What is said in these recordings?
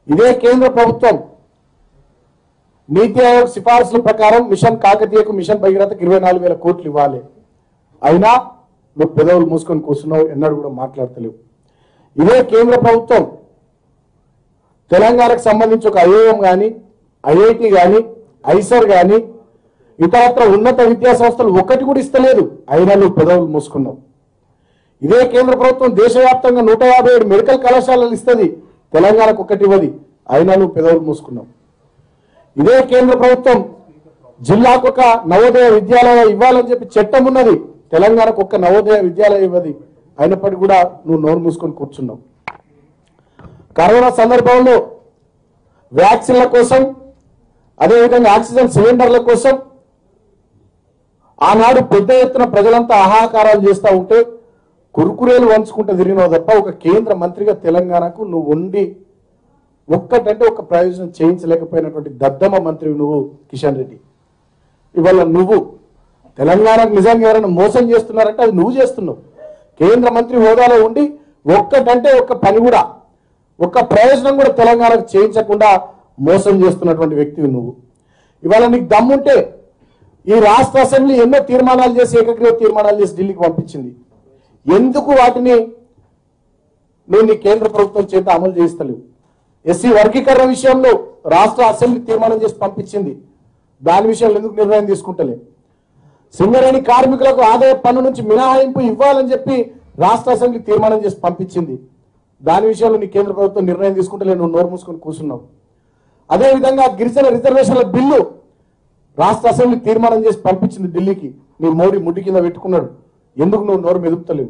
ఇదే కేంద్ర ప్రభుత్వం నీతి ఆయోగ్ సిఫార్సుల ప్రకారం మిషన్ కాకతీయకు మిషన్ భగీరథకు ఇరవై నాలుగు వేల కోట్లు ఇవ్వాలి అయినా నువ్వు పెదవులు మూసుకొని కూర్చున్నావు ఎన్నడూ కూడా మాట్లాడతలేవు ఇదే కేంద్ర ప్రభుత్వం తెలంగాణకు సంబంధించి ఒక ఐఏఎం కానీ ఐఐటి కానీ ఐసర్ కానీ ఇతరత్ర ఉన్నత విద్యా సంస్థలు ఒక్కటి కూడా ఇస్తలేదు అయినా నువ్వు పెదవులు మూసుకున్నావు ఇదే కేంద్ర ప్రభుత్వం దేశవ్యాప్తంగా నూట యాభై ఏడు మెడికల్ కళాశాలలు ఇస్తుంది తెలంగాణకు ఒక్కటి ఇవ్వది అయినా నువ్వు పెదవులు మూసుకున్నావు ఇదే కేంద్ర ప్రభుత్వం జిల్లాకు ఒక నవోదయ విద్యాలయం ఇవ్వాలని చెప్పి చట్టం ఉన్నది తెలంగాణకు ఒక్క నవోదయ విద్యాలయం ఇవ్వది అయినప్పటికీ కూడా నువ్వు నోరు మూసుకొని కూర్చున్నావు కరోనా సందర్భంలో వ్యాక్సిన్ల కోసం అదేవిధంగా ఆక్సిజన్ సిలిండర్ల కోసం ఆనాడు పెద్ద ఎత్తున ప్రజలంతా ఆహాకారాలు చేస్తూ ఉంటే కురుకురేలు వంచుకుంటూ తిరిగినావు తప్ప ఒక కేంద్ర మంత్రిగా తెలంగాణకు నువ్వు ఉండి ఒక్కటంటే ఒక ప్రయోజనం చేయించలేకపోయినటువంటి దద్దమ్మ మంత్రి నువ్వు కిషన్ రెడ్డి ఇవాళ నువ్వు తెలంగాణకు నిజంగా ఎవరైనా మోసం చేస్తున్నారంటే అది నువ్వు చేస్తున్నావు కేంద్ర మంత్రి హోదాలో ఉండి ఒక్కటంటే ఒక్క పని కూడా ఒక్క ప్రయోజనం కూడా తెలంగాణకు చేయించకుండా మోసం చేస్తున్నటువంటి వ్యక్తివి నువ్వు ఇవాళ నీకు దమ్ముంటే ఈ రాష్ట్ర అసెంబ్లీ ఎన్నో తీర్మానాలు చేసి ఏకగ్రీవ తీర్మానాలు చేసి ఢిల్లీకి పంపించింది ఎందుకు వాటిని నువ్వు నీ కేంద్ర ప్రభుత్వం చేత అమలు చేస్తలేవు ఎస్సీ వర్గీకరణ విషయంలో రాష్ట్ర అసెంబ్లీ తీర్మానం చేసి పంపించింది దాని విషయంలో ఎందుకు నిర్ణయం తీసుకుంటలే సింగరేణి కార్మికులకు ఆదాయ పన్ను నుంచి మినహాయింపు ఇవ్వాలని చెప్పి రాష్ట్ర అసెంబ్లీ తీర్మానం చేసి పంపించింది దాని విషయంలో నీ కేంద్ర ప్రభుత్వం నిర్ణయం తీసుకుంటలే నువ్వు నోరు మూసుకొని కూర్చున్నావు అదేవిధంగా గిరిజన రిజర్వేషన్ల బిల్లు రాష్ట్ర అసెంబ్లీ తీర్మానం చేసి పంపించింది ఢిల్లీకి నీ మోడీ ముడ్డి కింద పెట్టుకున్నాడు ఎందుకు నువ్వు నోరు మెదుపుతలేవు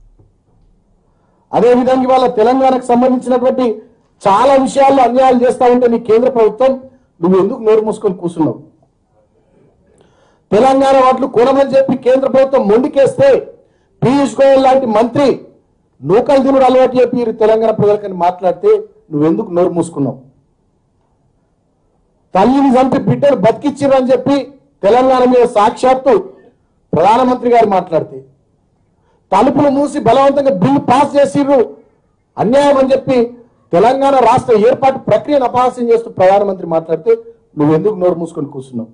అదేవిధంగా ఇవాళ తెలంగాణకు సంబంధించినటువంటి చాలా విషయాల్లో అన్యాయాలు చేస్తా ఉంటే నీ కేంద్ర ప్రభుత్వం నువ్వు ఎందుకు నోరు మూసుకొని కూర్చున్నావు తెలంగాణ వాటిని కొనమని చెప్పి కేంద్ర ప్రభుత్వం మొండికేస్తే పీయూష్ గోయల్ లాంటి మంత్రి నూకలు దినుడు అలవాటు చెప్పి ఈ తెలంగాణ ప్రజలకని మాట్లాడితే నువ్వెందుకు నోరు మూసుకున్నావు తల్లిని చంపి బిడ్డను బతికిచ్చిర్రు అని చెప్పి తెలంగాణ మీద సాక్షాత్తు ప్రధానమంత్రి గారు మాట్లాడితే తలుపులు మూసి బలవంతంగా బిల్లు పాస్ చేసిర్రు అన్యాయం అని చెప్పి తెలంగాణ రాష్ట్ర ఏర్పాటు ప్రక్రియను అపహాస్యం చేస్తూ ప్రధానమంత్రి మాట్లాడితే నువ్వు ఎందుకు నోరు మూసుకొని కూర్చున్నావు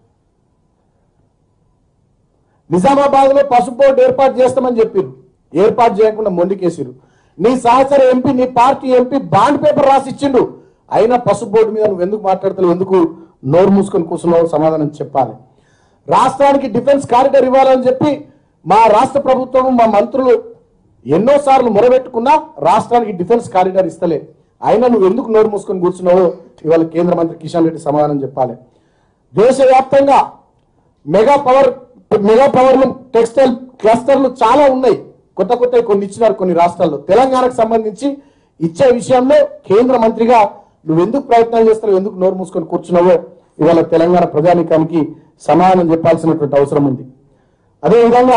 నిజామాబాద్ లో పసుపు బోర్డు ఏర్పాటు చేస్తామని చెప్పారు ఏర్పాటు చేయకుండా మొండికేసిరు నీ సహచర ఎంపీ నీ పార్టీ ఎంపీ బాండ్ పేపర్ రాసి ఇచ్చిండు అయినా పసుపు బోర్డు మీద నువ్వు ఎందుకు మాట్లాడతావు ఎందుకు నోరు మూసుకొని కూర్చున్నావు సమాధానం చెప్పాలి రాష్ట్రానికి డిఫెన్స్ కారిడార్ ఇవ్వాలని చెప్పి మా రాష్ట్ర ప్రభుత్వం మా మంత్రులు ఎన్నోసార్లు మొరబెట్టుకున్నా రాష్ట్రానికి డిఫెన్స్ కారిడార్ ఇస్తలే అయినా నువ్వు ఎందుకు నోరు మూసుకొని కూర్చున్నావో ఇవాళ కేంద్ర మంత్రి కిషన్ రెడ్డి సమాధానం చెప్పాలి దేశవ్యాప్తంగా మెగా పవర్ మెగా పవర్లు టెక్స్టైల్ క్లస్టర్లు చాలా ఉన్నాయి కొత్త కొత్త కొన్ని ఇచ్చినారు కొన్ని రాష్ట్రాల్లో తెలంగాణకు సంబంధించి ఇచ్చే విషయంలో కేంద్ర మంత్రిగా నువ్వు ఎందుకు ప్రయత్నాలు చేస్తావు ఎందుకు నోరు మూసుకొని కూర్చున్నావో ఇవాళ తెలంగాణ ప్రజానికానికి సమాధానం చెప్పాల్సినటువంటి అవసరం ఉంది అదేవిధంగా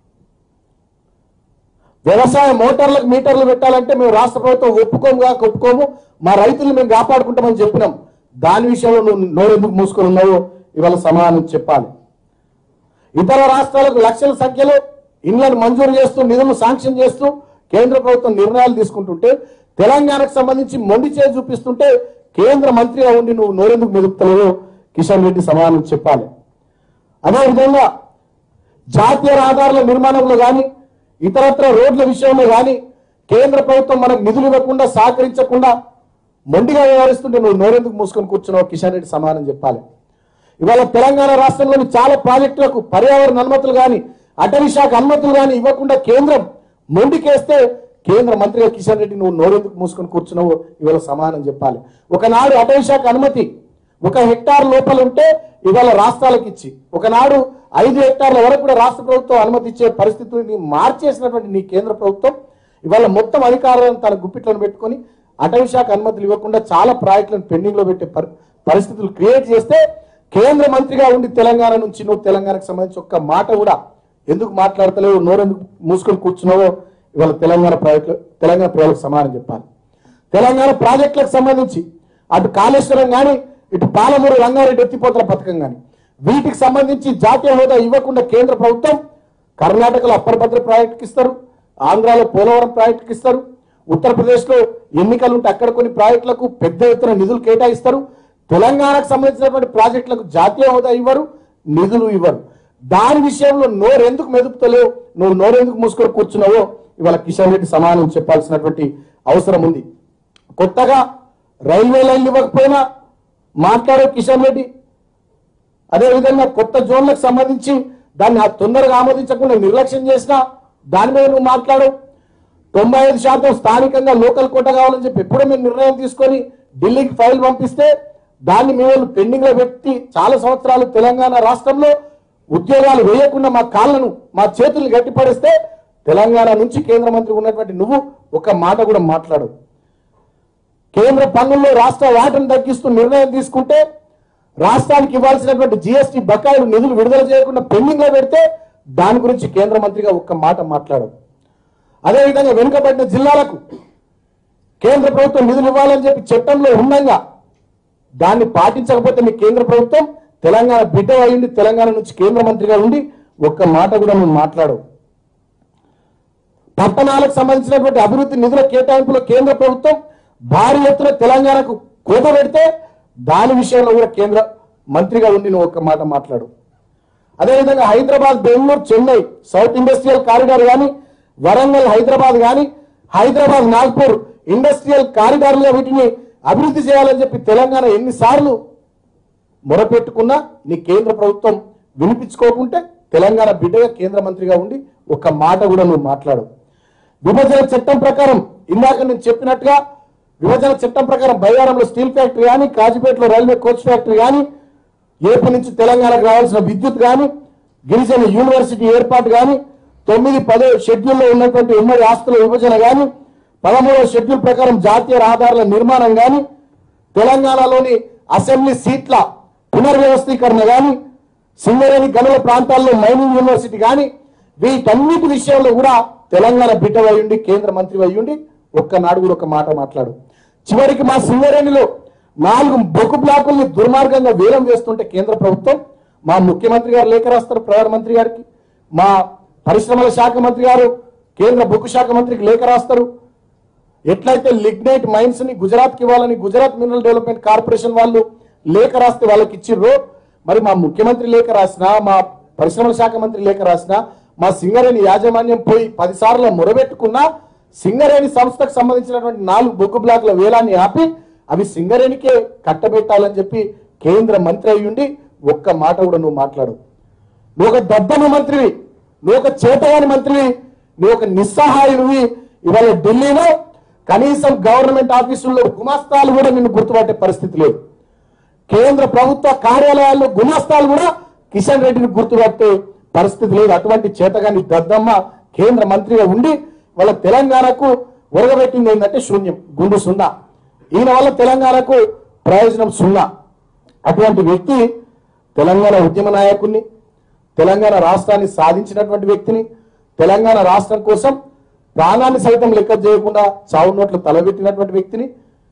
వ్యవసాయ మోటార్లకు మీటర్లు పెట్టాలంటే మేము రాష్ట్ర ప్రభుత్వం ఒప్పుకోము కాక ఒప్పుకోము మా రైతులు మేము కాపాడుకుంటామని చెప్పినాం దాని విషయంలో నువ్వు నోరెందుకు మూసుకొని ఉన్నావో ఇవాళ సమాధానం చెప్పాలి ఇతర రాష్ట్రాలకు లక్షల సంఖ్యలో ఇళ్లను మంజూరు చేస్తూ నిధులు శాంక్షన్ చేస్తూ కేంద్ర ప్రభుత్వం నిర్ణయాలు తీసుకుంటుంటే తెలంగాణకు సంబంధించి మొండి చేసి చూపిస్తుంటే కేంద్ర మంత్రిగా ఉండి నువ్వు నోరెందుకు మెదుపుతలేవో కిషన్ రెడ్డి సమాధానం చెప్పాలి అదేవిధంగా జాతీయ రహదారుల నిర్మాణంలో కానీ ఇతరత్ర రోడ్ల విషయంలో కానీ కేంద్ర ప్రభుత్వం మనకు నిధులు ఇవ్వకుండా సహకరించకుండా మొండిగా వ్యవహరిస్తుంటే నువ్వు నోరెందుకు మూసుకొని కూర్చున్నావు కిషన్ రెడ్డి సమాధానం చెప్పాలి ఇవాళ తెలంగాణ రాష్ట్రంలోని చాలా ప్రాజెక్టులకు పర్యావరణ అనుమతులు కానీ అటవీ శాఖ అనుమతులు కానీ ఇవ్వకుండా కేంద్రం మొండికేస్తే కేంద్ర మంత్రిగా కిషన్ రెడ్డి నువ్వు నోరెందుకు మూసుకొని కూర్చున్నావో ఇవాళ సమాధానం చెప్పాలి ఒకనాడు అటవీ శాఖ అనుమతి ఒక హెక్టార్ లోపల ఉంటే ఇవాళ రాష్ట్రాలకు ఇచ్చి ఒకనాడు ఐదు హెక్టార్ల వరకు కూడా రాష్ట్ర ప్రభుత్వం అనుమతి ఇచ్చే పరిస్థితిని మార్చేసినటువంటి నీ కేంద్ర ప్రభుత్వం ఇవాళ మొత్తం అధికారాలను తన గుప్పిట్లను పెట్టుకొని అటవీ శాఖ అనుమతులు ఇవ్వకుండా చాలా ప్రాజెక్టులను పెండింగ్ లో పెట్టే పరి- పరిస్థితులు క్రియేట్ చేస్తే కేంద్ర మంత్రిగా ఉండి తెలంగాణ నుంచి నువ్వు తెలంగాణకు సంబంధించి ఒక్క మాట కూడా ఎందుకు మాట్లాడతలేవు నోరెందుకు మూసుకొని కూర్చున్నావో ఇవాళ తెలంగాణ ప్రాజెక్టులు తెలంగాణ ప్రజలకు సమానం చెప్పాలి తెలంగాణ ప్రాజెక్టులకు సంబంధించి అటు కాళేశ్వరం కానీ ఇటు పాలమూరు రంగారెడ్డి ఎత్తిపోతల పథకం కానీ వీటికి సంబంధించి జాతీయ హోదా ఇవ్వకుండా కేంద్ర ప్రభుత్వం కర్ణాటకలో అప్పర్ భద్ర ప్రాజెక్టుకి ఇస్తారు ఆంధ్రాలో పోలవరం ప్రాజెక్టుకి ఇస్తారు ఉత్తరప్రదేశ్ లో ఎన్నికలు ఉంటే అక్కడ కొన్ని ప్రాజెక్టులకు పెద్ద ఎత్తున నిధులు కేటాయిస్తారు తెలంగాణకు సంబంధించినటువంటి ప్రాజెక్టులకు జాతీయ హోదా ఇవ్వరు నిధులు ఇవ్వరు దాని విషయంలో నోరెందుకు మెదుపుతలేవు నువ్వు నోరెందుకు మూసుకొని కూర్చున్నావో ఇవాళ కిషన్ రెడ్డి సమాధానం చెప్పాల్సినటువంటి అవసరం ఉంది కొత్తగా రైల్వే లైన్లు ఇవ్వకపోయినా మాట్లాడే కిషన్ రెడ్డి అదేవిధంగా కొత్త జోన్లకు సంబంధించి దాన్ని ఆ తొందరగా ఆమోదించకుండా నిర్లక్ష్యం చేసినా దాని మీద నువ్వు మాట్లాడు తొంభై ఐదు శాతం స్థానికంగా లోకల్ కోట కావాలని చెప్పి ఎప్పుడో మీరు నిర్ణయం తీసుకొని ఢిల్లీకి ఫైల్ పంపిస్తే దాన్ని మేము పెండింగ్ లో పెట్టి చాలా సంవత్సరాలు తెలంగాణ రాష్ట్రంలో ఉద్యోగాలు వేయకుండా మా కాళ్ళను మా చేతులు గట్టిపడిస్తే తెలంగాణ నుంచి కేంద్ర మంత్రి ఉన్నటువంటి నువ్వు ఒక మాట కూడా మాట్లాడు కేంద్ర పన్నుల్లో రాష్ట్ర వాటను తగ్గిస్తూ నిర్ణయం తీసుకుంటే రాష్ట్రానికి ఇవ్వాల్సినటువంటి జిఎస్టీ బకాయిలు నిధులు విడుదల చేయకుండా పెండింగ్ లో పెడితే దాని గురించి కేంద్ర మంత్రిగా ఒక్క మాట మాట్లాడు అదేవిధంగా వెనుకబడిన జిల్లాలకు కేంద్ర ప్రభుత్వం నిధులు ఇవ్వాలని చెప్పి చట్టంలో ఉండగా దాన్ని పాటించకపోతే మీ కేంద్ర ప్రభుత్వం తెలంగాణ బిడ్డ అయ్యింది తెలంగాణ నుంచి కేంద్ర మంత్రిగా ఉండి ఒక్క మాట కూడా నువ్వు మాట్లాడు పట్టణాలకు సంబంధించినటువంటి అభివృద్ధి నిధుల కేటాయింపులో కేంద్ర ప్రభుత్వం భారీ ఎత్తున తెలంగాణకు కోత పెడితే దాని విషయంలో కూడా కేంద్ర మంత్రిగా ఉండి నువ్వు ఒక్క మాట మాట్లాడు అదేవిధంగా Hyderabad Bengaluru Chennai south industrial corridor కానీ వరంగల్ హైదరాబాద్ కానీ హైదరాబాద్ నాగ్పూర్ ఇండస్ట్రియల్ కారిడార్లుగా వీటిని అభివృద్ధి చేయాలని చెప్పి తెలంగాణ ఎన్నిసార్లు మొరపెట్టుకున్నా నీ కేంద్ర ప్రభుత్వం వినిపించుకోకుంటే తెలంగాణ బిడ్డగా కేంద్ర మంత్రిగా ఉండి ఒక్క మాట కూడా నువ్వు మాట్లాడు విభజన చట్టం ప్రకారం ఇందాక నేను చెప్పినట్టుగా విభజన చట్టం ప్రకారం బయ్యారంలో స్టీల్ ఫ్యాక్టరీ కానీ కాజీపేటలో రైల్వే కోచ్ ఫ్యాక్టరీ కానీ ఏపీ నుంచి తెలంగాణకు రావాల్సిన విద్యుత్ కానీ గిరిజన యూనివర్సిటీ ఏర్పాటు కానీ తొమ్మిది పదో షెడ్యూల్లో ఉన్నటువంటి ఉమ్మడి ఆస్తుల విభజన కానీ పదమూడవ షెడ్యూల్ ప్రకారం జాతీయ రహదారుల నిర్మాణం కానీ తెలంగాణలోని అసెంబ్లీ సీట్ల పునర్వ్యవస్థీకరణ కానీ సింగరేణి గనుల ప్రాంతాల్లో మైనింగ్ యూనివర్సిటీ కానీ వీటన్నిటి విషయంలో కూడా తెలంగాణ బిడ్డ అయ్యుండి కేంద్ర మంత్రి అయ్యుండి ఒక్కనాడు కూడా ఒక మాట మాట్లాడు చివరికి మా సింగరేణిలో నాలుగు బొగ్గు బ్లాకుల్ని దుర్మార్గంగా వేలం వేస్తుంటే కేంద్ర ప్రభుత్వం మా ముఖ్యమంత్రి గారు లేఖ రాస్తారు ప్రధానమంత్రి గారికి మా పరిశ్రమల శాఖ మంత్రి గారు కేంద్ర బొగ్గు శాఖ మంత్రికి లేఖ రాస్తారు ఎట్లయితే లిగ్నైట్ మైన్స్ ని గుజరాత్ కి ఇవ్వాలని గుజరాత్ మినరల్ డెవలప్మెంట్ కార్పొరేషన్ వాళ్ళు లేఖ రాస్తే వాళ్ళకి ఇచ్చిర్రు మరి మా ముఖ్యమంత్రి లేఖ రాసినా మా పరిశ్రమల శాఖ మంత్రి లేఖ రాసినా మా సింగరేణి యాజమాన్యం పోయి పది సార్లు మొరబెట్టుకున్నా సింగరేణి సంస్థకు సంబంధించినటువంటి నాలుగు బొగ్గు బ్లాకుల వేలాన్ని ఆపి అవి సింగరేణికే కట్టబెట్టాలని చెప్పి కేంద్ర మంత్రి అయ్యుండి ఒక్క మాట కూడా నువ్వు మాట్లాడు నువ్వు ఒక దద్దమ్మ మంత్రివి నువ్వు ఒక చేతగాని మంత్రివి నువ్వు ఒక నిస్సహాయుడివి ఇవాళ ఢిల్లీలో కనీసం గవర్నమెంట్ ఆఫీసుల్లో గుమాస్తాలు కూడా నిన్ను గుర్తుపట్టే పరిస్థితి లేదు కేంద్ర ప్రభుత్వ కార్యాలయాల్లో గుమాస్తాలు కూడా కిషన్ రెడ్డిని గుర్తుపట్టే పరిస్థితి లేదు అటువంటి చేతగాని దద్దమ్మ కేంద్ర మంత్రిగా ఉండి వాళ్ళ తెలంగాణకు ఒరగబెట్టింది ఏంటంటే శూన్యం గుండు సున్నా ఈయన వల్ల తెలంగాణకు ప్రయోజనం సున్నా అటువంటి వ్యక్తి తెలంగాణ ఉద్యమ నాయకుడిని తెలంగాణ రాష్ట్రాన్ని సాధించినటువంటి వ్యక్తిని తెలంగాణ రాష్ట్రం కోసం ప్రాణాన్ని సైతం లెక్క చేయకుండా చావు నోట్లు తలబెట్టినటువంటి వ్యక్తిని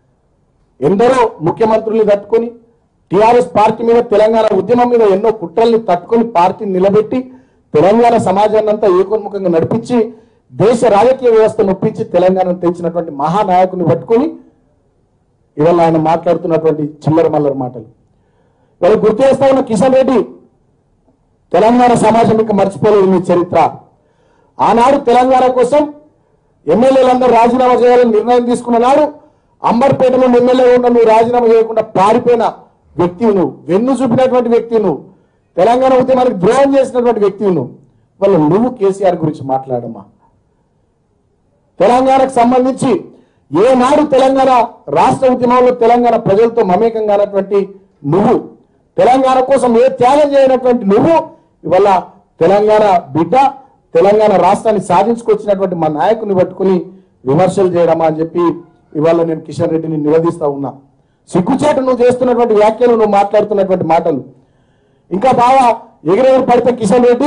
ఎందరో ముఖ్యమంత్రుల్ని తట్టుకొని టిఆర్ఎస్ పార్టీ మీద తెలంగాణ ఉద్యమం మీద ఎన్నో కుట్రల్ని తట్టుకొని పార్టీని నిలబెట్టి తెలంగాణ సమాజాన్ని అంతా ఏకోన్ముఖంగా నడిపించి దేశ రాజకీయ వ్యవస్థ నొప్పించి తెలంగాణను తెచ్చినటువంటి మహానాయకుని పట్టుకొని ఇవాళ ఆయన మాట్లాడుతున్నటువంటి చిల్లర మల్లర మాటలు వాళ్ళు గుర్తు చేస్తా ఉన్న కిషన్ రెడ్డి తెలంగాణ సమాజం ఇంకా మర్చిపోలేదు మీ చరిత్ర ఆనాడు తెలంగాణ కోసం ఎమ్మెల్యేలందరూ రాజీనామా చేయాలని నిర్ణయం తీసుకున్న నాడు అంబర్పేటలో ఎమ్మెల్యే ఉన్న నువ్వు రాజీనామా చేయకుండా పారిపోయిన వ్యక్తివి నువ్వు వెన్ను చూపినటువంటి వ్యక్తివి నువ్వు తెలంగాణ ఉద్యమానికి ద్రోహం చేసినటువంటి వ్యక్తివి నువ్వు వాళ్ళు నువ్వు కేసీఆర్ గురించి మాట్లాడమ్మా తెలంగాణకు సంబంధించి ఏనాడు తెలంగాణ రాష్ట్ర ఉద్యమంలో తెలంగాణ ప్రజలతో మమేకం కానటువంటి నువ్వు తెలంగాణ కోసం ఏ త్యాగం చేయనటువంటి నువ్వు ఇవాళ తెలంగాణ బిడ్డ తెలంగాణ రాష్ట్రాన్ని సాధించుకొచ్చినటువంటి మా నాయకుని పట్టుకుని విమర్శలు చేయడమా అని చెప్పి ఇవాళ నేను కిషన్ రెడ్డిని నిలదీస్తా ఉన్నా సిగ్గుచేటు నువ్వు చేస్తున్నటువంటి వ్యాఖ్యలు నువ్వు మాట్లాడుతున్నటువంటి మాటలు ఇంకా బాగా ఎగిరెగిరి పడితే కిషన్ రెడ్డి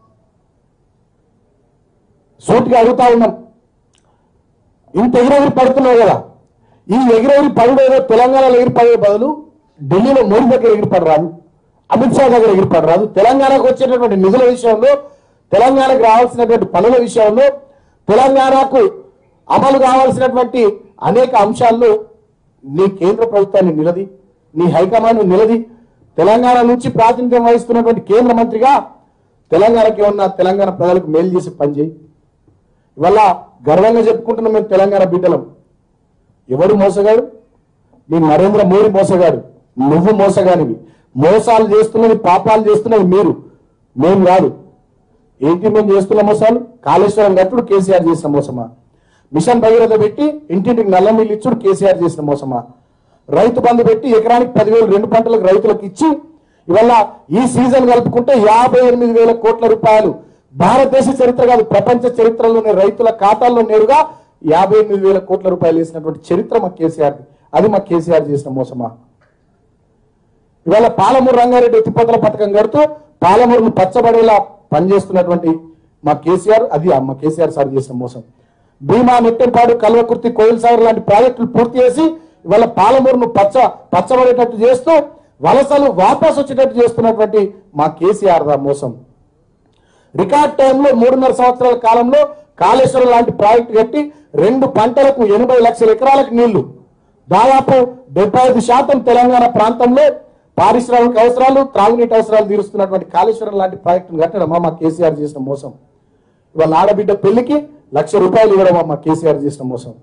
సూటిగా అడుగుతా ఉన్నాం ఇంత ఎగిరెగిరి పడుతున్నావు కదా ఈ ఎగిరెగిరి పడుడు ఏదో తెలంగాణలో ఎగిరి పడే బదులు ఢిల్లీలో మోడీ దగ్గర ఎగిరి పడరాదు అమిత్ షా దగ్గర ఎగిరి పడరాదు తెలంగాణకు వచ్చేటటువంటి నిధుల విషయంలో తెలంగాణకు రావాల్సినటువంటి పనుల విషయంలో తెలంగాణకు అమలు కావాల్సినటువంటి అనేక అంశాల్లో నీ కేంద్ర ప్రభుత్వాన్ని నిలది నీ హైకమాండ్ నిలది తెలంగాణ నుంచి ప్రాతినిధ్యం వహిస్తున్నటువంటి కేంద్ర మంత్రిగా తెలంగాణకి ఉన్న తెలంగాణ ప్రజలకు మేలు చేసి పనిచేయి ఇవాళ గర్వంగా చెప్పుకుంటున్నాం మేము తెలంగాణ బిడ్డలం ఎవడు మోసగాడు నీ నరేంద్ర మోడీ మోసగాడు నువ్వు మోసగానివి మోసాలు చేస్తున్నది పాపాలు చేస్తున్నది మీరు మేము కాదు ఏంటి మేము చేస్తున్న మోసాలు కాళేశ్వరం కట్టుడు కేసీఆర్ చేసిన మోసమా మిషన్ భగీరథ పెట్టి ఇంటింటికి నల్ల నీళ్ళు ఇచ్చుడు కేసీఆర్ చేసిన మోసమా రైతు బంధు పెట్టి ఎకరానికి పదివేలు రెండు పంటలకు రైతులకు ఇచ్చి ఇవాళ ఈ సీజన్ కలుపుకుంటే యాభై ఎనిమిది వేల కోట్ల రూపాయలు భారతదేశ చరిత్ర కాదు ప్రపంచ చరిత్రలోనే రైతుల ఖాతాల్లో నేరుగా యాభై ఎనిమిది వేల కోట్ల రూపాయలు వేసినటువంటి చరిత్ర మా కేసీఆర్ అది మా కేసీఆర్ చేసిన మోసమా ఇవాళ పాలమూరు రంగారెడ్డి ఎత్తిపోతల పథకం కడుతూ పాలమూరును పచ్చబడేలా పనిచేస్తున్నటువంటి మా కేసీఆర్ అది మా కేసీఆర్ సార్ చేసిన మోసం భీమా నెట్టెంపాడు కల్వకుర్తి కోయిల్ సాగర్ లాంటి ప్రాజెక్టులు పూర్తి చేసి ఇవాళ పాలమూరును పచ్చ పచ్చబడేటట్టు చేస్తూ వలసలు వాపస్ వచ్చేటట్టు చేస్తున్నటువంటి మా కేసీఆర్ దా మోసం రికార్డ్ టైంలో మూడున్నర సంవత్సరాల కాలంలో కాళేశ్వరం లాంటి ప్రాజెక్టు కట్టి రెండు పంటలకు ఎనభై లక్షల ఎకరాలకు నీళ్లు దాదాపు డెబ్బై ఐదు శాతం తెలంగాణ ప్రాంతంలో పారిశ్రామిక అవసరాలు త్రాగునీటి అవసరాలు తీరుస్తున్నటువంటి కాళేశ్వరం లాంటి ప్రాజెక్టును కట్టడమా మా కేసీఆర్ చేసిన మోసం ఇవాళ ఆడబిడ్డ పెళ్లికి లక్ష రూపాయలు ఇవ్వడమా మా కేసీఆర్ చేసిన మోసం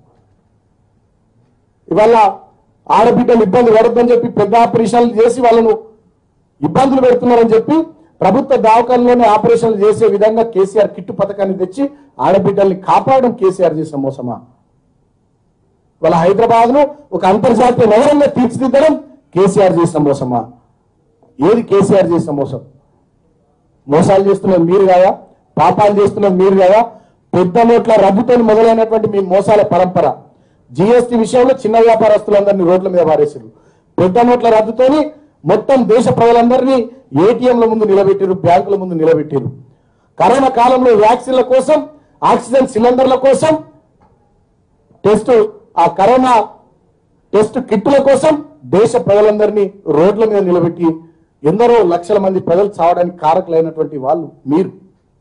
ఇవాళ ఆడబిడ్డలు ఇబ్బంది పడొద్దని చెప్పి పెద్ద ఆపరేషన్లు చేసి వాళ్ళను ఇబ్బందులు పెడుతున్నారని చెప్పి ప్రభుత్వ దవాఖానలోనే ఆపరేషన్లు చేసే విధంగా కేసీఆర్ కిట్టు పథకాన్ని తెచ్చి ఆడబిడ్డల్ని కాపాడడం కేసీఆర్ చేసిన మోసమా వాళ్ళ హైదరాబాద్ ను ఒక అంతర్జాతీయ నగరంగా తీర్చిదిద్దడం కేసీఆర్ చేసిన మోసమా ఏది కేసీఆర్ చేసిన మోసం మోసాలు చేస్తున్నది మీరు కాదా పాపాలు చేస్తున్నది మీరు కాదా పెద్ద నోట్ల రద్దుతో మొదలైనటువంటి మీ మోసాల పరంపర జిఎస్టి విషయంలో చిన్న వ్యాపారస్తులందరినీ రోడ్ల మీద పారేసారు పెద్ద నోట్ల రద్దుతోని మొత్తం దేశ ప్రజలందరినీ ఏటీఎంల ముందు నిలబెట్టారు బ్యాంకుల ముందు నిలబెట్టారు కరోనా కాలంలో వ్యాక్సిన్ల కోసం ఆక్సిజన్ సిలిండర్ల కోసం టెస్ట్ ఆ కరోనా టెస్ట్ కిట్టుల కోసం దేశ ప్రజలందరినీ రోడ్ల మీద నిలబెట్టి ఎందరో లక్షల మంది ప్రజలు చావడానికి కారకులైనటువంటి వాళ్ళు మీరు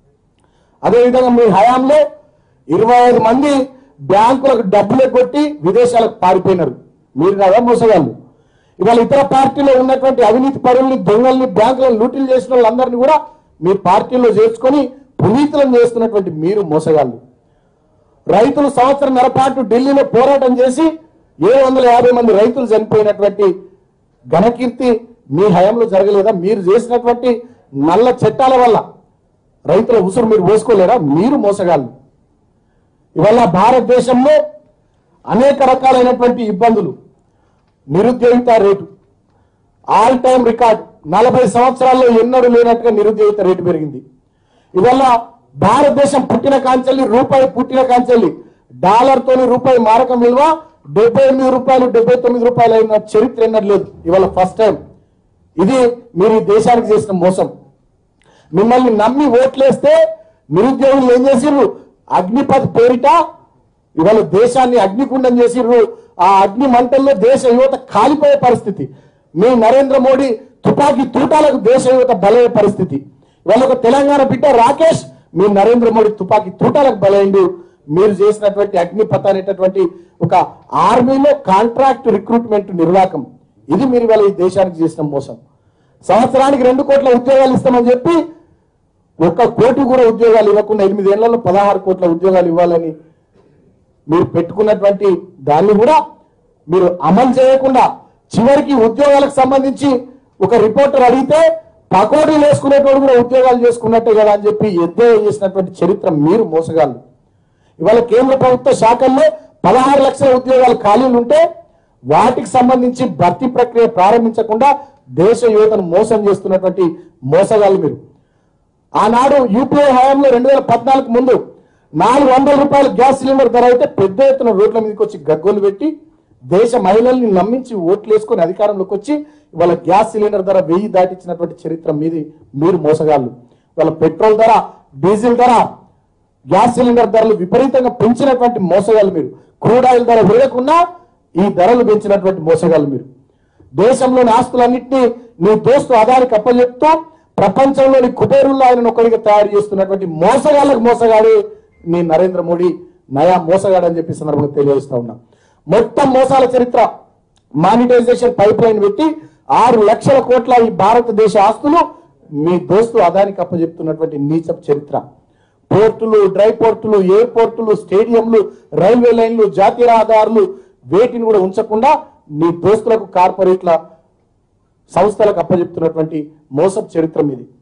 అదేవిధంగా మీ హయాంలో ఇరవై ఐదు మంది బ్యాంకులకు డబ్బులు కొట్టి విదేశాలకు పారిపోయినారు మీరు కదా మోసగాళ్ళు ఇవాళ ఇతర పార్టీలో ఉన్నటువంటి అవినీతి పరుల్ని దొంగల్ని బ్యాంకులను లూటీలు చేసిన వాళ్ళందరినీ కూడా మీ పార్టీలో చేర్చుకొని పునీతులను చేస్తున్నటువంటి మీరు మోసగాళ్ళు రైతులు సంవత్సరంన్నర పాటు ఢిల్లీలో పోరాటం చేసి ఏడు వందల యాభై మంది రైతులు చనిపోయినటువంటి ఘనకీర్తి మీ హయాంలో జరగలేదా మీరు చేసినటువంటి నల్ల చట్టాల వల్ల రైతుల ఉసురు మీరు పోసుకోలేరా మీరు మోసగాళ్ళు ఇవాళ భారతదేశంలో అనేక రకాలైనటువంటి ఇబ్బందులు నిరుద్యోగిత రేటు ఆల్ టైమ్ రికార్డ్ నలభై సంవత్సరాల్లో ఎన్నడూ లేనట్టుగా నిరుద్యోగిత రేటు పెరిగింది ఇవల్ల భారతదేశం పుట్టిన కాంచెల్లి రూపాయి పుట్టిన కాంచెల్లి డాలర్ తోని రూపాయి మారకం విలువ డెబ్బై ఎనిమిది రూపాయలు డెబ్బై తొమ్మిది రూపాయలు అయిన చరిత్ర ఎన్నడూ లేదు ఇవాళ ఫస్ట్ టైం ఇది మీరు ఈ దేశానికి చేసిన మోసం మిమ్మల్ని నమ్మి ఓట్లేస్తే నిరుద్యోగులు ఏం చేసిర్రు అగ్నిపథ్ పేరిట ఇవాళ దేశాన్ని అగ్నికుండం చేసిర్రు ఆ అగ్ని మంటల్లో దేశ యువత కాలిపోయే పరిస్థితి మీ నరేంద్ర మోడీ తుపాకీ తూటాలకు దేశ యువత బలయ్యే పరిస్థితి ఇవాళ ఒక తెలంగాణ బిడ్డ రాకేష్ మీ నరేంద్ర మోడీ తుపాకీ తూటాలకు బలైండు మీరు చేసినటువంటి అగ్నిపథ అనేటటువంటి ఒక ఆర్మీలో కాంట్రాక్ట్ రిక్రూట్మెంట్ నిర్వాహకం ఇది మీరు ఇవాళ ఈ దేశానికి చేసిన మోసం సంవత్సరానికి రెండు కోట్ల ఉద్యోగాలు ఇస్తామని చెప్పి ఒక్క కోటి కూడా ఉద్యోగాలు ఇవ్వకుండా ఎనిమిదేళ్లలో పదహారు కోట్ల ఉద్యోగాలు ఇవ్వాలని మీరు పెట్టుకున్నటువంటి దాన్ని కూడా మీరు అమలు చేయకుండా చివరికి ఉద్యోగాలకు సంబంధించి ఒక రిపోర్టర్ అడిగితే పకోడీలు వేసుకునేటోడు కూడా ఉద్యోగాలు చేసుకున్నట్టే కదా అని చెప్పి ఎద్దేవా చేసినటువంటి చరిత్ర మీరు మోసగాళ్ళు ఇవాళ కేంద్ర ప్రభుత్వ శాఖల్లో పదహారు లక్షల ఉద్యోగాలు ఖాళీలు ఉంటే వాటికి సంబంధించి భర్తీ ప్రక్రియ ప్రారంభించకుండా దేశ యువతను మోసం చేస్తున్నటువంటి మోసగాళ్ళు మీరు ఆనాడు యూపీఐ హయాంలో రెండు వేల పద్నాలుగు ముందు నాలుగు వందల రూపాయల గ్యాస్ సిలిండర్ ధర అయితే పెద్ద ఎత్తున రోడ్ల మీదకి వచ్చి గగ్గోలు పెట్టి దేశ మహిళల్ని నమ్మించి ఓట్లు వేసుకొని అధికారంలోకి వచ్చి ఇవాళ గ్యాస్ సిలిండర్ ధర వెయ్యి దాటించినటువంటి చరిత్ర మీది మీరు మోసగాళ్ళు ఇవాళ పెట్రోల్ ధర డీజిల్ ధర గ్యాస్ సిలిండర్ ధరలు విపరీతంగా పెంచినటువంటి మోసగాళ్ళు మీరు క్రూడ్ ఆయిల్ ధర పెరగకుండా ఈ ధరలు పెంచినటువంటి మోసగాళ్ళు మీరు దేశంలోని ఆస్తులన్నింటినీ నీ దోస్తు అదానికి అప్పచెప్తూ ప్రపంచంలోని కుబేరుల్లో ఆయన ఒకరిగా తయారు చేస్తున్నటువంటి మోసగాళ్ళకు మోసగాడే నీ నరేంద్ర మోడీ నయా మోసగాడని చెప్పి ఈ సందర్భంగా తెలియజేస్తా ఉన్నా మొత్తం మోసాల చరిత్ర మానిటైజేషన్ పైప్ లైన్ పెట్టి ఆరు లక్షల కోట్ల ఈ భారతదేశ ఆస్తులు మీ దోస్తు అదానికి అప్పచెప్తున్నటువంటి నీచ చరిత్ర పోర్టులు డ్రై పోర్టులు ఎయిర్పోర్టులు స్టేడియంలు రైల్వే లైన్లు జాతీయ రహదారులు వేటిని కూడా ఉంచకుండా నీ దోస్తులకు కార్పొరేట్ల సంస్థలకు అప్పచెప్తున్నటువంటి మోసపు చరిత్ర ఇది